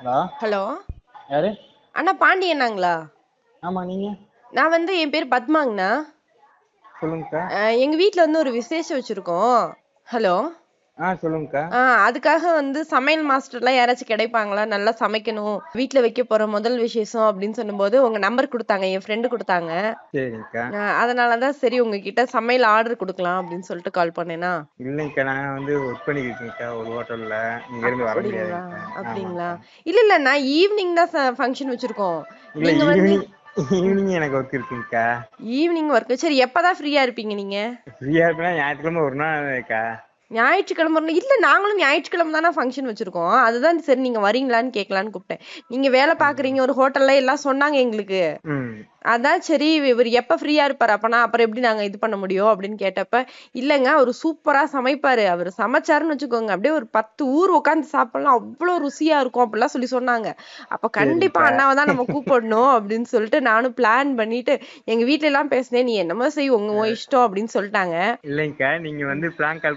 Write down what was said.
Hello hello யாரு அண்ணா பாண்டியண்ணாங்களா ஆமா நீங்க நான் வந்து என் பேர் பத்மாங்கண்ணா சொல்லுங்கக்கா அஹ் எங்க வீட்ல வந்து ஒரு விசேஷம் வச்சிருக்கோம் ஹலோ ஆ சொல்லுங்கக்கா ஆ அதுக்காக வந்து சமையல் மாஸ்டர்லாம் யாராச்சும் கிடைப்பாங்களா நல்லா சமைக்கணும் வீட்ல வைக்க போற முதல் விசேஷம் அப்படின்னு சொல்லும்போது உங்க நம்பர் கொடுத்தாங்க என் ஃப்ரெண்டு கொடுத்தாங்க சரிங்கக்கா அஹ் அதனாலதான் சரி உங்ககிட்ட சமையல் ஆர்டர் கொடுக்கலாம் அப்படின்னு சொல்லிட்டு கால் பண்ணேனா இல்லைங்கக்கா நான் வந்து ஒர்க் பண்ணிக்கிருக்கேன்க்கா ஒரு ஹோட்டல்ல இங்க இருந்து வர அப்படிங்களா முடியாதுங்கக்கா அப்படிங்களா இல்ல இல்ல நான் ஈவினிங் தான் ஃபங்க்ஷன் வச்சிருக்கோம் இல்ல நீங்க வந்து ஈவினிங் ஈவினிங் எனக்கு ஒர்க் இருக்குங்கக்கா ஈவினிங் ஒர்க் சரி எப்பதான் ஃப்ரீயா இருப்பீங்க நீங்க ஃப்ரீயா இருப்பேன்னா ஞாயிற்றுக்கிழமை ஒரு நாள் இருக்கா ஞாயிற்றுக்கிழமை ஒரு நாள் இல்ல நாங்களும் ஞாயிற்றுக்கிழமை தானே ஃபங்க்ஷன் வச்சிருக்கோம் அதுதான் சரி நீங்க வரீங்களான்னு கேட்கலான்னு கூப்பிட்டேன் நீங்க வேலை பாக்குறீங்க ஒரு ஹோட்டல்ல எல்லாம் சொன்னாங்க எங்களுக்கு ம் அதான் சரி இவர் எப்ப ஃப்ரீயா இருப்பாரு அப்பனா அப்புறம் எப்படி நாங்க இது பண்ண முடியும் அப்படின்னு கேட்டப்ப இல்லங்க அவர் சூப்பரா சமைப்பாரு அவர் சமைச்சாருன்னு வச்சுக்கோங்க அப்படியே ஒரு பத்து ஊர் உட்காந்து சாப்பிடலாம் அவ்வளவு ருசியா இருக்கும் அப்படிலாம் சொல்லி சொன்னாங்க அப்ப கண்டிப்பா சரிங்கக்கா. அண்ணாவை தான் நம்ம கூப்பிடணும் அப்படின்னு சொல்லிட்டு நானும் பிளான் பண்ணிட்டு எங்க வீட்ல எல்லாம் பேசினேன் நீ என்னமோ செய் உங்க உன் இஷ்டம் அப்படின்னு சொல்லிட்டாங்க இல்லைங்கக்கா நீங்க வந்து பிளான் கால்